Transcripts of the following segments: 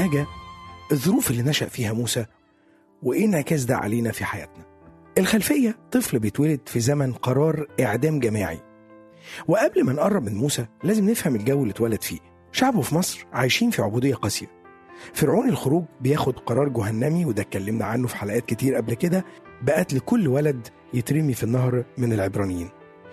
حاجة الظروف اللي نشأ فيها موسى وإيه انعكاس ده علينا في حياتنا الخلفية طفل بيتولد في زمن قرار إعدام جماعي وقبل ما نقرب من موسى لازم نفهم الجو اللي اتولد فيه شعبه في مصر عايشين في عبودية قاسية فرعون الخروج بياخد قرار جهنمي وده اتكلمنا عنه في حلقات كتير قبل كده بقتل كل ولد يترمي في النهر من العبرانيين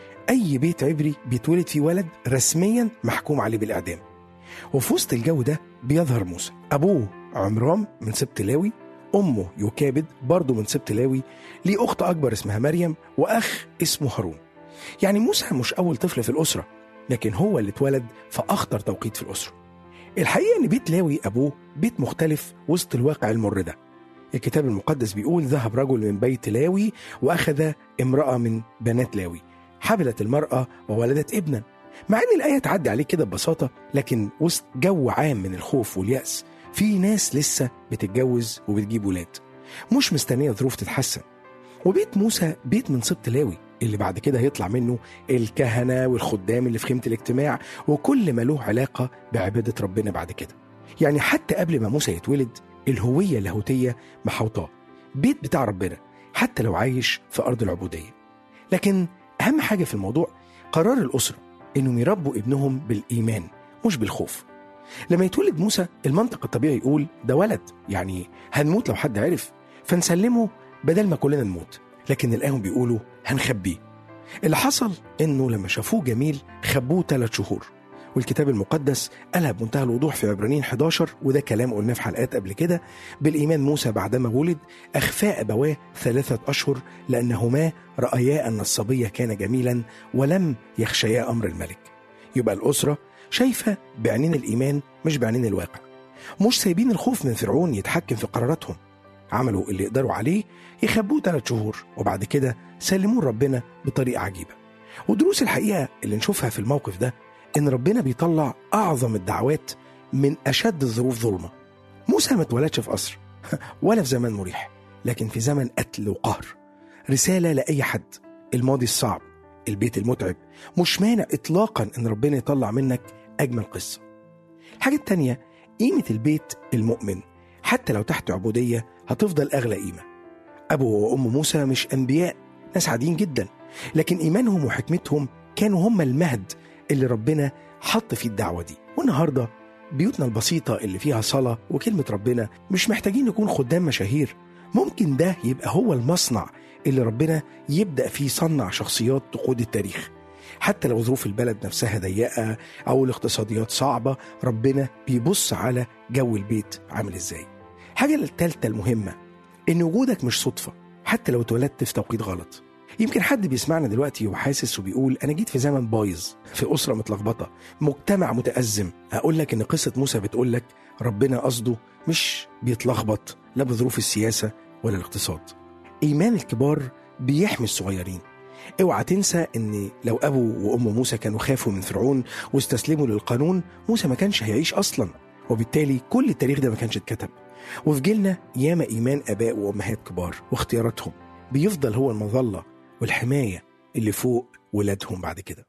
أي بيت عبري بيتولد فيه ولد رسميا محكوم عليه بالإعدام وفي وسط الجو ده بيظهر موسى أبوه عمرام من سبط لاوي أمه يوكابد برضه من سبط لاوي ليه أخت أكبر اسمها مريم وأخ اسمه هارون يعني موسى مش أول طفل في الأسرة لكن هو اللي اتولد في أخطر توقيت في الأسرة الحقيقة إن بيت لاوي أبوه بيت مختلف وسط الواقع المر ده الكتاب المقدس بيقول ذهب رجل من بيت لاوي وأخذ امرأة من بنات لاوي حبلت المرأة وولدت ابنا مع ان الايه تعدي عليه كده ببساطه لكن وسط جو عام من الخوف والياس في ناس لسه بتتجوز وبتجيب ولاد مش مستنيه ظروف تتحسن وبيت موسى بيت من سبط لاوي اللي بعد كده هيطلع منه الكهنه والخدام اللي في خيمه الاجتماع وكل ما له علاقه بعباده ربنا بعد كده يعني حتى قبل ما موسى يتولد الهويه اللاهوتيه محوطاه بيت بتاع ربنا حتى لو عايش في ارض العبوديه لكن اهم حاجه في الموضوع قرار الاسره انهم يربوا ابنهم بالايمان مش بالخوف لما يتولد موسى المنطق الطبيعي يقول ده ولد يعني هنموت لو حد عرف فنسلمه بدل ما كلنا نموت لكن الآن بيقولوا هنخبيه اللي حصل انه لما شافوه جميل خبوه ثلاث شهور والكتاب المقدس قالها بمنتهى الوضوح في عبرانيين 11 وده كلام قلناه في حلقات قبل كده بالإيمان موسى بعدما ولد أخفى أبواه ثلاثة أشهر لأنهما رأيا أن الصبي كان جميلا ولم يخشيا أمر الملك يبقى الأسرة شايفة بعينين الإيمان مش بعينين الواقع مش سايبين الخوف من فرعون يتحكم في قراراتهم عملوا اللي يقدروا عليه يخبوه ثلاث شهور وبعد كده سلموه ربنا بطريقة عجيبة ودروس الحقيقة اللي نشوفها في الموقف ده إن ربنا بيطلع أعظم الدعوات من أشد الظروف ظلمة موسى ما اتولدش في قصر ولا في زمان مريح لكن في زمن قتل وقهر رسالة لأي حد الماضي الصعب البيت المتعب مش مانع إطلاقا إن ربنا يطلع منك أجمل قصة الحاجة التانية قيمة البيت المؤمن حتى لو تحت عبودية هتفضل أغلى قيمة أبو وأم موسى مش أنبياء ناس عاديين جدا لكن إيمانهم وحكمتهم كانوا هم المهد اللي ربنا حط فيه الدعوة دي والنهاردة بيوتنا البسيطة اللي فيها صلاة وكلمة ربنا مش محتاجين نكون خدام مشاهير ممكن ده يبقى هو المصنع اللي ربنا يبدأ فيه يصنع شخصيات تقود التاريخ حتى لو ظروف البلد نفسها ضيقة أو الاقتصاديات صعبة ربنا بيبص على جو البيت عامل إزاي الحاجة التالتة المهمة إن وجودك مش صدفة حتى لو اتولدت في توقيت غلط يمكن حد بيسمعنا دلوقتي وحاسس وبيقول انا جيت في زمن بايظ في اسره متلخبطه مجتمع متازم اقول لك ان قصه موسى بتقول لك ربنا قصده مش بيتلخبط لا بظروف السياسه ولا الاقتصاد ايمان الكبار بيحمي الصغيرين اوعى تنسى ان لو ابو وام موسى كانوا خافوا من فرعون واستسلموا للقانون موسى ما كانش هيعيش اصلا وبالتالي كل التاريخ ده ما كانش اتكتب وفي جيلنا ياما ايمان اباء وامهات كبار واختياراتهم بيفضل هو المظله والحماية اللي فوق ولادهم بعد كده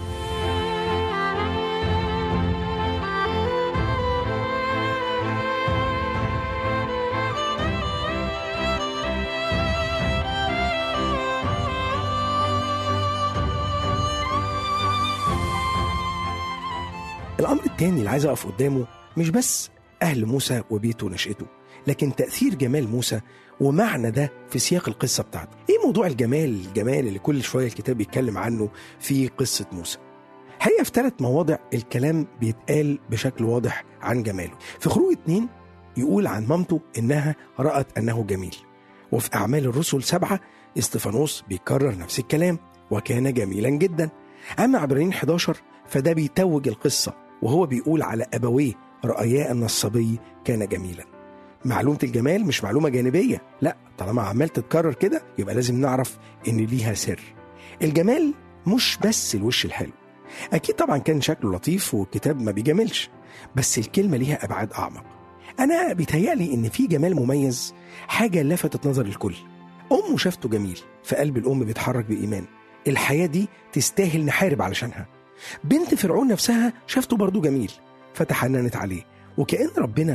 الأمر التاني اللي عايز أقف قدامه مش بس أهل موسى وبيته ونشأته لكن تأثير جمال موسى ومعنى ده في سياق القصة بتاعته ايه موضوع الجمال الجمال اللي كل شوية الكتاب بيتكلم عنه في قصة موسى حقيقة في ثلاث مواضع الكلام بيتقال بشكل واضح عن جماله في خروج اتنين يقول عن مامته إنها رأت أنه جميل وفي أعمال الرسل سبعة استفانوس بيكرر نفس الكلام وكان جميلا جدا أما عبرانيين 11 فده بيتوج القصة وهو بيقول على أبويه رأيا أن الصبي كان جميلا معلومة الجمال مش معلومة جانبية لا طالما عمال تتكرر كده يبقى لازم نعرف ان ليها سر الجمال مش بس الوش الحلو اكيد طبعا كان شكله لطيف والكتاب ما بيجاملش بس الكلمة ليها ابعاد اعمق انا بيتهيألي ان في جمال مميز حاجة لفتت نظر الكل امه شافته جميل فقلب الام بيتحرك بايمان الحياة دي تستاهل نحارب علشانها بنت فرعون نفسها شافته برضه جميل فتحننت عليه وكأن ربنا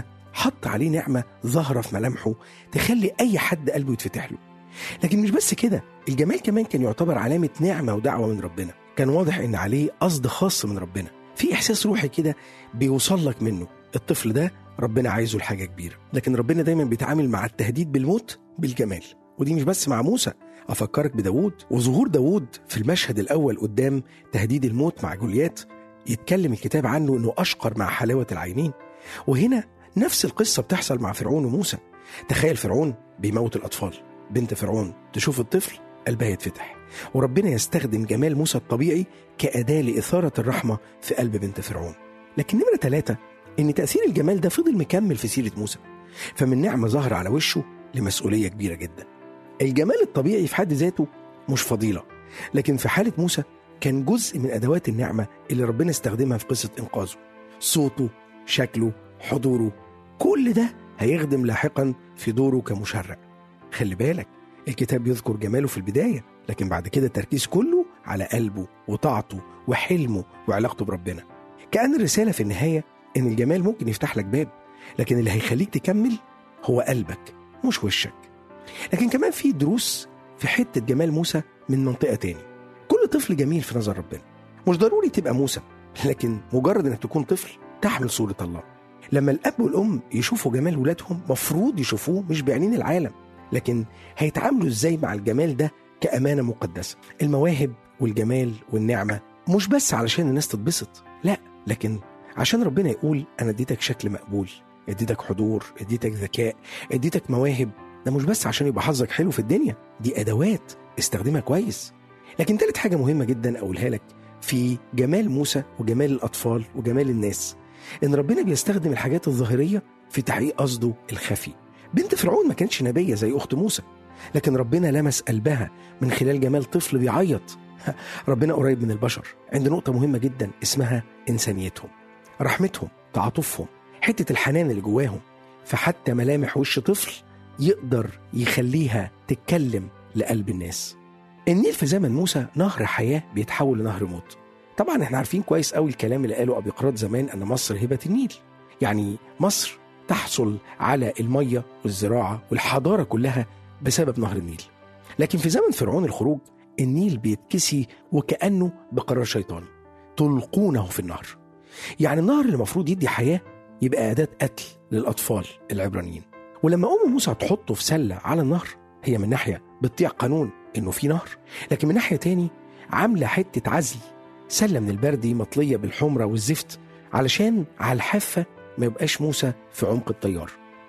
حط عليه نعمة ظاهرة في ملامحه تخلي أي حد قلبه يتفتح له لكن مش بس كده الجمال كمان كان يعتبر علامة نعمة ودعوة من ربنا كان واضح إن عليه قصد خاص من ربنا في إحساس روحي كده بيوصل لك منه الطفل ده ربنا عايزه لحاجة كبيرة لكن ربنا دايما بيتعامل مع التهديد بالموت بالجمال ودي مش بس مع موسى أفكرك بداود وظهور داود في المشهد الأول قدام تهديد الموت مع جوليات يتكلم الكتاب عنه أنه أشقر مع حلاوة العينين وهنا نفس القصة بتحصل مع فرعون وموسى تخيل فرعون بيموت الأطفال بنت فرعون تشوف الطفل قلبها يتفتح وربنا يستخدم جمال موسى الطبيعي كأداة لإثارة الرحمة في قلب بنت فرعون لكن نمرة ثلاثة إن تأثير الجمال ده فضل مكمل في سيرة موسى فمن نعمة ظهر على وشه لمسؤولية كبيرة جدا الجمال الطبيعي في حد ذاته مش فضيلة لكن في حالة موسى كان جزء من أدوات النعمة اللي ربنا استخدمها في قصة إنقاذه صوته شكله حضوره كل ده هيخدم لاحقا في دوره كمشرع خلي بالك الكتاب يذكر جماله في البداية لكن بعد كده التركيز كله على قلبه وطاعته وحلمه وعلاقته بربنا كأن الرسالة في النهاية إن الجمال ممكن يفتح لك باب لكن اللي هيخليك تكمل هو قلبك مش وشك لكن كمان في دروس في حتة جمال موسى من منطقة تاني كل طفل جميل في نظر ربنا مش ضروري تبقى موسى لكن مجرد انك تكون طفل تحمل صورة الله لما الأب والأم يشوفوا جمال ولادهم مفروض يشوفوه مش بعينين العالم لكن هيتعاملوا ازاي مع الجمال ده كأمانة مقدسة المواهب والجمال والنعمة مش بس علشان الناس تتبسط لا لكن عشان ربنا يقول أنا اديتك شكل مقبول اديتك حضور اديتك ذكاء اديتك مواهب ده مش بس عشان يبقى حظك حلو في الدنيا دي أدوات استخدمها كويس لكن تالت حاجة مهمة جدا أقولها لك في جمال موسى وجمال الأطفال وجمال الناس إن ربنا بيستخدم الحاجات الظاهرية في تحقيق قصده الخفي بنت فرعون ما كانتش نبية زي أخت موسى لكن ربنا لمس قلبها من خلال جمال طفل بيعيط ربنا قريب من البشر عند نقطة مهمة جدا اسمها إنسانيتهم رحمتهم تعاطفهم حتة الحنان اللي جواهم فحتى ملامح وش طفل يقدر يخليها تتكلم لقلب الناس النيل في زمن موسى نهر حياة بيتحول لنهر موت طبعا احنا عارفين كويس قوي الكلام اللي قاله أبيقراط زمان أن مصر هبة النيل يعني مصر تحصل على المية والزراعة والحضارة كلها بسبب نهر النيل لكن في زمن فرعون الخروج النيل بيتكسي وكأنه بقرار شيطاني تلقونه في النهر يعني النهر اللي المفروض يدي حياة يبقى أداة قتل للأطفال العبرانيين ولما أم موسى تحطه في سلة على النهر هي من ناحية بتطيع قانون إنه في نهر لكن من ناحية تاني عاملة حتة عزل سلة من البردي مطلية بالحمرة والزفت علشان على الحافة ما يبقاش موسى في عمق التيار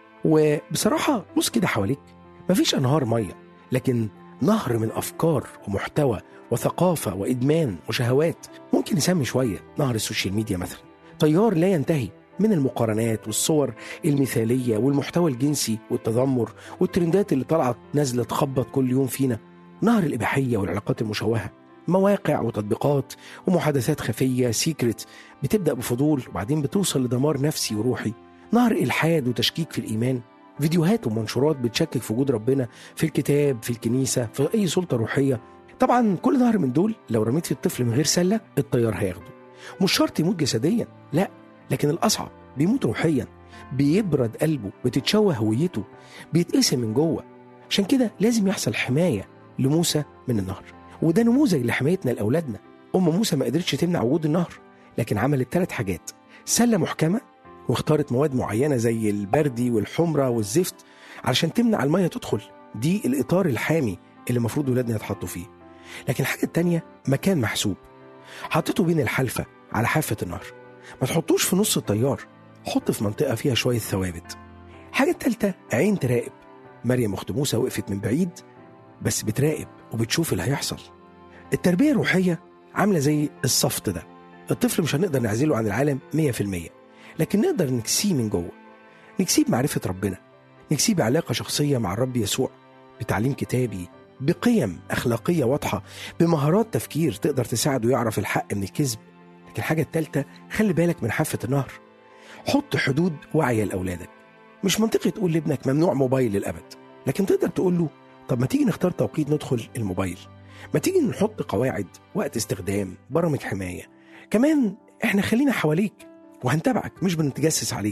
وبصراحة بص كده حواليك مفيش أنهار مية لكن نهر من أفكار ومحتوى وثقافة وإدمان وشهوات ممكن نسمي شوية نهر السوشيال ميديا مثلا تيار لا ينتهي من المقارنات والصور المثالية والمحتوى الجنسي والتذمر والترندات اللي طلعت نازلة تخبط كل يوم فينا نهر الإباحية والعلاقات المشوهة مواقع وتطبيقات ومحادثات خفية سيكرت بتبدأ بفضول وبعدين بتوصل لدمار نفسي وروحي نهر إلحاد وتشكيك في الإيمان فيديوهات ومنشورات بتشكك في وجود ربنا في الكتاب في الكنيسة في أي سلطة روحية طبعا كل نهر من دول لو رميت فيه الطفل من غير سلة الطيار هياخده مش شرط يموت جسديا لا لكن الأصعب بيموت روحيا بيبرد قلبه بتتشوه هويته بيتقسم من جوه عشان كده لازم يحصل حماية لموسى من النهر وده نموذج لحمايتنا لأولادنا أم موسى ما قدرتش تمنع وجود النهر لكن عملت ثلاث حاجات سلة محكمة واختارت مواد معينة زي البردي والحمرة والزفت علشان تمنع المية تدخل دي الإطار الحامي اللي المفروض ولادنا يتحطوا فيه لكن الحاجة التانية مكان محسوب حطيته بين الحلفة على حافة النهر ما تحطوش في نص التيار حط في منطقة فيها شوية ثوابت حاجة التالتة عين تراقب مريم أخت موسى وقفت من بعيد بس بتراقب وبتشوف اللي هيحصل التربية الروحية عاملة زي الصفت ده الطفل مش هنقدر نعزله عن العالم 100% لكن نقدر نكسيه من جوه نكسيه بمعرفة ربنا نكسيه بعلاقة شخصية مع الرب يسوع بتعليم كتابي بقيم أخلاقية واضحة بمهارات تفكير تقدر تساعده يعرف الحق من الكذب لكن الحاجة التالتة خلي بالك من حافة النهر حط حدود واعية لأولادك مش منطقي تقول لابنك ممنوع موبايل للأبد لكن تقدر تقول له طب ما تيجي نختار توقيت ندخل الموبايل ما تيجي نحط قواعد وقت استخدام برامج حماية كمان احنا خلينا حواليك وهنتابعك مش بنتجسس عليك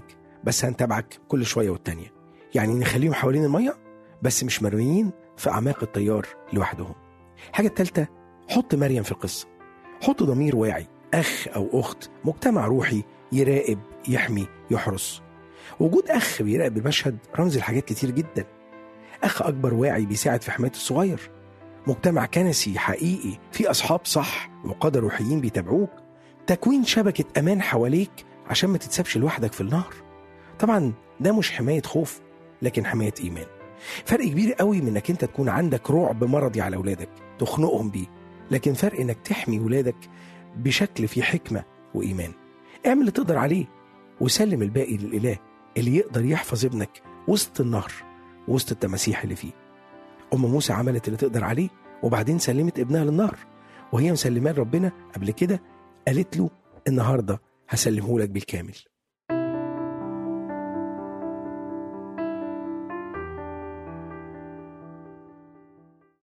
بس هنتابعك كل شوية والتانية يعني نخليهم حوالين المية بس مش مرميين في أعماق التيار لوحدهم الحاجة التالتة حط مريم في القصة حط ضمير واعي أخ أو أخت مجتمع روحي يراقب يحمي يحرس وجود أخ بيراقب المشهد رمز لحاجات كتير جدا أخ أكبر واعي بيساعد في حماية الصغير مجتمع كنسي حقيقي في أصحاب صح وقادة روحيين بيتابعوك تكوين شبكة أمان حواليك عشان ما تتسابش لوحدك في النهر طبعا ده مش حماية خوف لكن حماية إيمان فرق كبير قوي من انك انت تكون عندك رعب مرضي على اولادك تخنقهم بيه لكن فرق انك تحمي ولادك بشكل فيه حكمه وايمان اعمل اللي تقدر عليه وسلم الباقي للاله اللي يقدر يحفظ ابنك وسط النهر وسط التماسيح اللي فيه ام موسى عملت اللي تقدر عليه وبعدين سلمت ابنها للنهر وهي مسلماه لربنا قبل كده قالت له النهارده هسلمه لك بالكامل